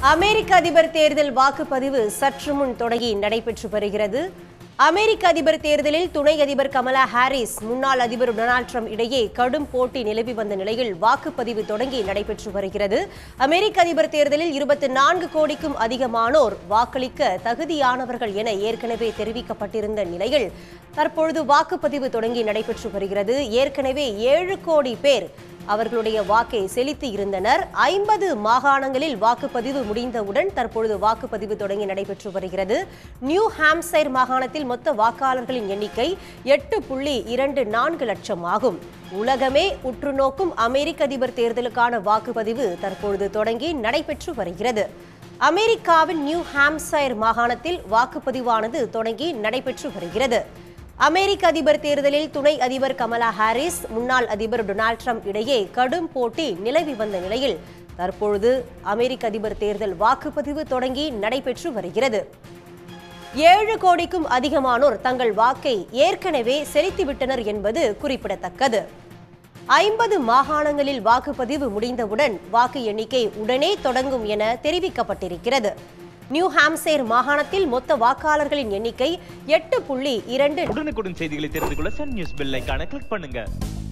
அமெரிக்க அதிபர் தேர்தல் வாக்குப்பதிவு சற்று முன் தொடங்கி நடைபெற்று வருகிறது அமெரிக்க அதிபர் தேர்தலில் துணை அதிபர் கமலா ஹாரிஸ் முன்னாள் அதிபர் டொனால்ட் ட்ரம்ப் இடையே கடும் போட்டி நிலவி வந்த நிலையில் வாக்குப்பதிவு தொடங்கி நடைபெற்று வருகிறது அமெரிக்க அதிபர் தேர்தலில் இருபத்தி நான்கு கோடிக்கும் அதிகமானோர் வாக்களிக்க தகுதியானவர்கள் என ஏற்கனவே தெரிவிக்கப்பட்டிருந்த நிலையில் தற்பொழுது வாக்குப்பதிவு தொடங்கி நடைபெற்று வருகிறது ஏற்கனவே ஏழு கோடி பேர் அவர்களுடைய வாக்கை செலுத்தி இருந்தனர் ஐம்பது மாகாணங்களில் வாக்குப்பதிவு முடிந்தவுடன் தற்பொழுது வாக்குப்பதிவு தொடங்கி நடைபெற்று வருகிறது நியூ ஹாம்சைர் மாகாணத்தில் மொத்த வாக்காளர்களின் எண்ணிக்கை எட்டு புள்ளி இரண்டு நான்கு லட்சம் ஆகும் உலகமே உற்று நோக்கும் அமெரிக்க அதிபர் தேர்தலுக்கான வாக்குப்பதிவு தற்பொழுது தொடங்கி நடைபெற்று வருகிறது அமெரிக்காவின் நியூ ஹாம்சைர் மாகாணத்தில் வாக்குப்பதிவானது தொடங்கி நடைபெற்று வருகிறது அமெரிக்க அதிபர் தேர்தலில் துணை அதிபர் கமலா ஹாரிஸ் முன்னாள் அதிபர் டொனால்ட் ட்ரம்ப் இடையே கடும் போட்டி நிலவி வந்த நிலையில் தற்பொழுது அமெரிக்க அதிபர் தேர்தல் வாக்குப்பதிவு தொடங்கி நடைபெற்று வருகிறது ஏழு கோடிக்கும் அதிகமானோர் தங்கள் வாக்கை ஏற்கனவே செலுத்திவிட்டனர் என்பது குறிப்பிடத்தக்கது ஐம்பது மாகாணங்களில் வாக்குப்பதிவு முடிந்தவுடன் வாக்கு எண்ணிக்கை உடனே தொடங்கும் என தெரிவிக்கப்பட்டிருக்கிறது நியூ ஹாம்சேர் மாகாணத்தில் மொத்த வாக்காளர்களின் எண்ணிக்கை எட்டு புள்ளி இரண்டு உடனுக்குடன் செய்திகளை தெரிந்து கொள்ள சன் நியூஸ் பெல் ஐகானை கிளிக் பண்ணுங்க